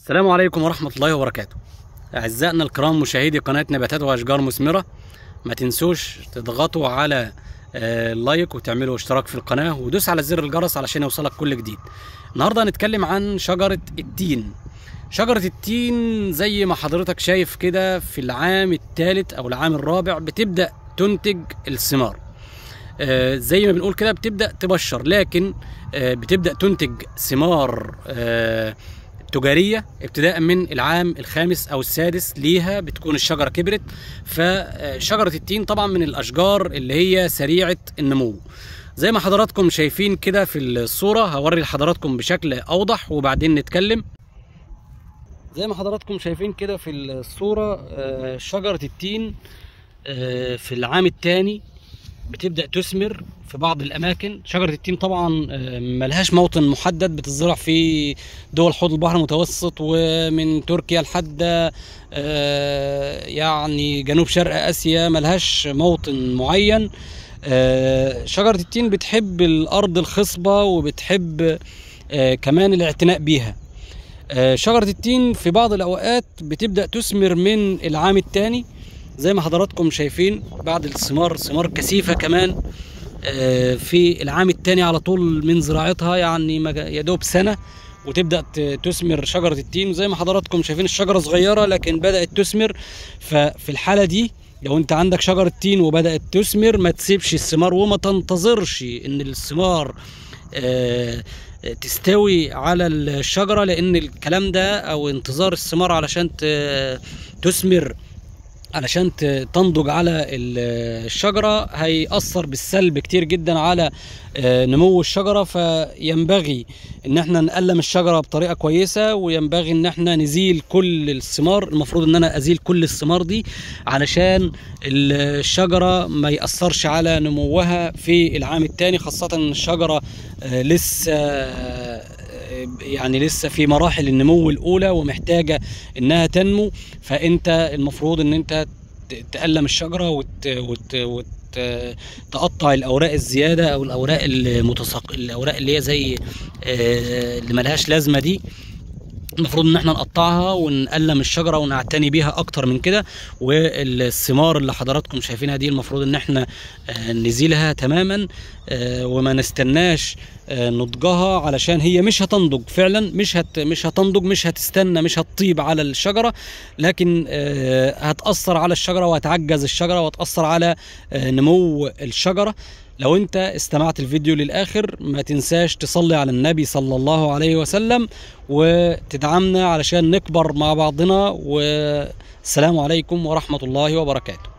السلام عليكم ورحمة الله وبركاته أعزائنا الكرام مشاهدي قناة نباتات وأشجار مثمرة ما تنسوش تضغطوا على آه، اللايك وتعملوا اشتراك في القناة ودوس على زر الجرس علشان يوصلك كل جديد النهاردة هنتكلم عن شجرة التين شجرة التين زي ما حضرتك شايف كده في العام الثالث أو العام الرابع بتبدأ تنتج الثمار آه، زي ما بنقول كده بتبدا تبشر لكن آه، بتبدا تنتج ثمار آه، تجاريه ابتداء من العام الخامس او السادس ليها بتكون الشجره كبرت فشجره التين طبعا من الاشجار اللي هي سريعه النمو زي ما حضراتكم شايفين كده في الصوره هوري لحضراتكم بشكل اوضح وبعدين نتكلم زي ما حضراتكم شايفين كده في الصوره آه، شجره التين آه، في العام الثاني بتبدا تثمر في بعض الاماكن شجره التين طبعا آه، ملهاش موطن محدد بتزرع في دول حوض البحر المتوسط ومن تركيا لحد آه، يعني جنوب شرق اسيا ملهاش موطن معين آه، شجره التين بتحب الارض الخصبه وبتحب آه، كمان الاعتناء بيها آه، شجره التين في بعض الاوقات بتبدا تثمر من العام الثاني زي ما حضراتكم شايفين بعد الثمار ثمار كثيفه كمان آه، في العام الثاني على طول من زراعتها يعني ما جا- يا دوب سنه وتبدا ت- تثمر شجره التين زي ما حضراتكم شايفين الشجره صغيره لكن بدات تثمر ففي الحاله دي لو انت عندك شجره تين وبدات تثمر ما تسيبش الثمار وما تنتظرش ان الثمار آه، تستوي على الشجره لان الكلام ده او انتظار الثمار علشان ت- تثمر علشان ت- تنضج على ال- الشجرة هيأثر بالسلب كتير جدا على آه، نمو الشجرة فينبغي ان احنا نقلم الشجرة بطريقة كويسة وينبغي ان احنا نزيل كل الثمار المفروض ان انا ازيل كل الثمار دي علشان ال- الشجرة ما يأثرش على نموها في العام الثاني خاصة ان الشجرة آه، لسه آه، يعني لسه في مراحل النمو الاولى ومحتاجه انها تنمو فانت المفروض ان انت ت- تقلم الشجره وت... وت... وت... تقطع الاوراق الزياده او الاوراق المتساق الاوراق اللي هي زي آه، اللي ملهاش لازمه دي المفروض ان احنا نقطعها ونقلم الشجره ونعتني بيها اكتر من كده والثمار اللي حضراتكم شايفينها دي المفروض ان احنا آه، نزيلها تماما آه، وما نستناش آه، نضجها علشان هي مش هتنضج فعلا مش هت مش هتنضج مش هتستنى مش هتطيب على الشجره لكن آه، هتاثر على الشجره وهتعجز الشجره وهتاثر على آه، نمو الشجره لو انت استمعت الفيديو للاخر ما تنساش تصلي على النبي صلى الله عليه وسلم وتدعمنا علشان نكبر مع بعضنا والسلام عليكم ورحمه الله وبركاته